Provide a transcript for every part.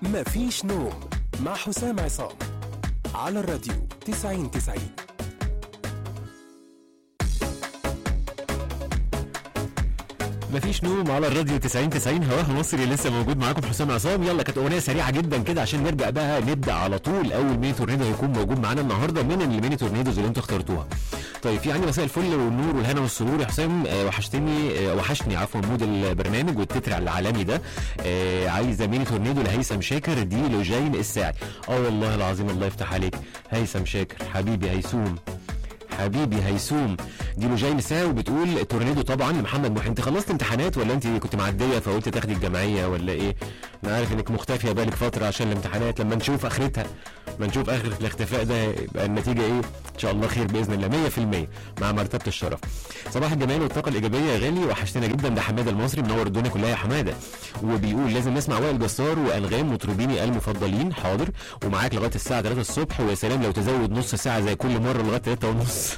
مفيش نوم مع حسام عصام على الراديو 90 90 مفيش نوم على الراديو 90 90 هواها مصري لسه موجود معاكم حسام عصام يلا كانت اغنيه سريعه جدا كده عشان نرجع بقى نبدا على طول اول ميني تورنيدو هيكون موجود معانا النهارده من الميني تورنيدوز اللي انتوا اخترتوها طيب في عندي مساء الفل والنور والهنا والسرور يا حسام آه وحشتني آه وحشني عفوا مود البرنامج والتتر العالمي ده آه عايزه ميني تورنيدو لهيثم شاكر دي لجين الساعي اه والله العظيم الله يفتح عليك هيثم شاكر حبيبي هيسوم حبيبي هيسوم دي لجين ساعة وبتقول تورنيدو طبعا لمحمد محي انت خلصت امتحانات ولا انت كنت معديه فقلت تاخدي الجمعيه ولا ايه؟ انا عارف انك مختفيه بالك فتره عشان الامتحانات لما نشوف اخرتها ما نشوف اخر الاختفاء ده يبقى النتيجه ايه؟ ان شاء الله خير باذن الله 100% مع مرتبه الشرف. صباح الجمال والطاقه الايجابيه يا غالي وحشتنا جدا ده حماده المصري منور الدنيا كلها يا حماده وبيقول لازم نسمع وائل جسار وانغام مطربيني المفضلين حاضر ومعاك لغايه الساعه 3 الصبح ويا سلام لو تزود نص ساعه زي كل مره لغايه 3 ونص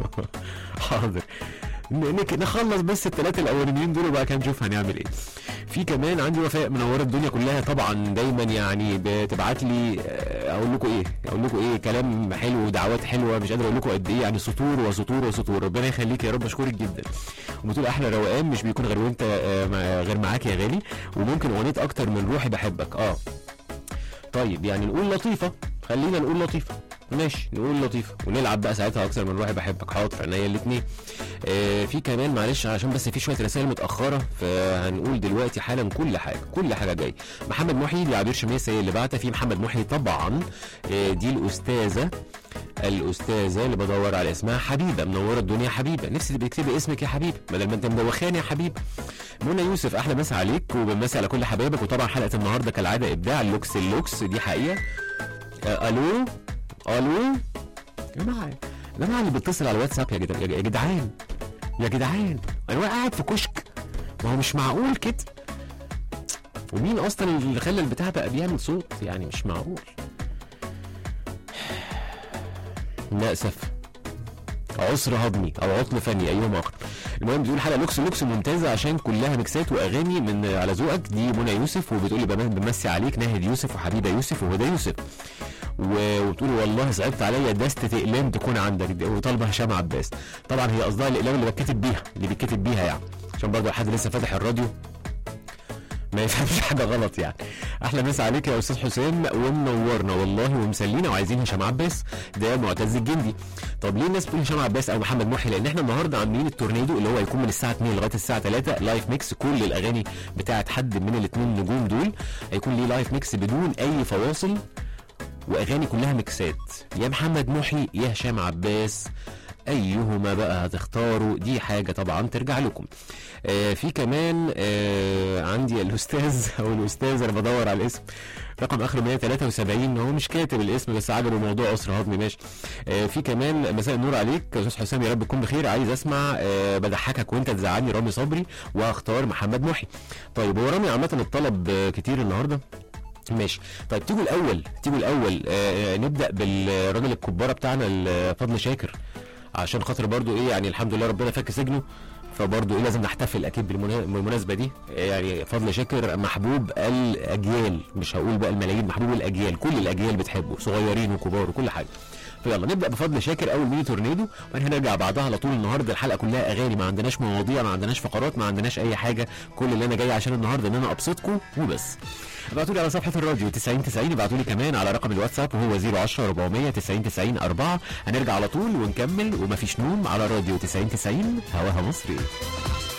حاضر نك- نخلص بس الثلاثه الاولانيين دول وبقى كده نشوف هنعمل ايه في كمان عندي وفاء منوره الدنيا كلها طبعا دايما يعني بتبعت لي آه، اقول لكم ايه اقول لكم ايه كلام حلو ودعوات حلوه مش قادر اقول لكم قد ايه يعني سطور وسطور وسطور ربنا يخليك يا رب اشكرك جدا وبتقول احلى روقان مش بيكون غير وانت آه، مع- غير معاك يا غالي وممكن اغنيه اكتر من روحي بحبك اه طيب يعني نقول لطيفه خلينا نقول لطيفه ماشي نقول لطيفه ونلعب بقى ساعتها اكتر من روحي بحبك حاضر عينيا الاثنين آه في كمان معلش عشان بس في شويه رسائل متاخره فهنقول دلوقتي حالا كل حاجه كل حاجه جايه محمد محي دي عبير شميس هي اللي بعتها في محمد محي طبعا آه دي الاستاذه الاستاذه اللي بدور على اسمها حبيبه منوره الدنيا حبيبه نفسي تبقى تكتبي اسمك يا حبيبه بدل ما انت مدوخاني يا حبيبه منى يوسف احلى مسا عليك وبمسي على كل حبايبك وطبعا حلقه النهارده كالعاده ابداع اللوكس اللوكس دي حقيقه آه الو الو يا جماعه يا جماعه اللي بيتصل على الواتساب يا جدعان يا جدعان يا جدعان انا قاعد في كشك ما هو مش معقول كده ومين اصلا اللي خلى البتاع بقى بيعمل صوت يعني مش معقول للاسف عسر هضمي او عطل فني ايهما اخر المهم بتقول حلقه لوكس لوكس ممتازه عشان كلها ميكسات واغاني من على ذوقك دي منى يوسف وبتقولي بمس- بمسي عليك ناهد يوسف وحبيبه يوسف وهدى يوسف و- وبتقولي والله صعبت عليا دستة اقلام تكون عندك دي- وطالبه هشام عباس طبعا هي قصدها الاقلام اللي بتكتب بيها اللي بيتكتب بيها يعني عشان برضه حد لسه فاتح الراديو ما يفهمش حاجه غلط يعني احلى مسا عليك يا استاذ حسام ومنورنا والله ومسلينا وعايزين هشام عباس ده معتز الجندي طب ليه الناس بتقول هشام عباس او محمد محي لان احنا النهارده عاملين التورنيدو اللي هو هيكون من الساعه 2 لغايه الساعه 3 لايف ميكس كل الاغاني بتاعت حد من الاثنين نجوم دول هيكون ليه لايف ميكس بدون اي فواصل واغاني كلها ميكسات يا محمد محي يا هشام عباس ايهما بقى هتختاروا دي حاجه طبعا ترجع لكم آه في كمان آه عندي الاستاذ او الاستاذ انا بدور على الاسم رقم اخر 173 هو مش كاتب الاسم بس عجبه موضوع اسره هضمي ماشي آه في كمان مساء النور عليك يا استاذ حسام يا رب تكون بخير عايز اسمع آه بضحكك وانت تزعلني رامي صبري واختار محمد محي طيب هو رامي عامه الطلب آه كتير النهارده ماشي طيب تيجوا الاول تيجوا الاول آه نبدا بالراجل الكباره بتاعنا ال- فضل شاكر عشان خاطر برضو ايه يعني الحمد لله ربنا فك سجنه فبرضه ايه لازم نحتفل اكيد بالمنا- بالمناسبه دي يعني فضل شاكر محبوب الاجيال مش هقول بقى الملايين محبوب الاجيال كل الاجيال بتحبه صغيرين وكبار وكل حاجه فيلا نبدا بفضل شاكر اول ميني تورنيدو وبعدين هنرجع بعدها على طول النهارده الحلقه كلها اغاني ما عندناش مواضيع ما عندناش فقرات ما عندناش اي حاجه كل اللي انا جاي عشان النهارده ان انا ابسطكم وبس ابعتوا لي على صفحه الراديو 90 90 ابعتوا لي كمان على رقم الواتساب وهو 010 400 90 90 4 هنرجع على طول ونكمل ومفيش نوم على راديو 90 90 هواها مصري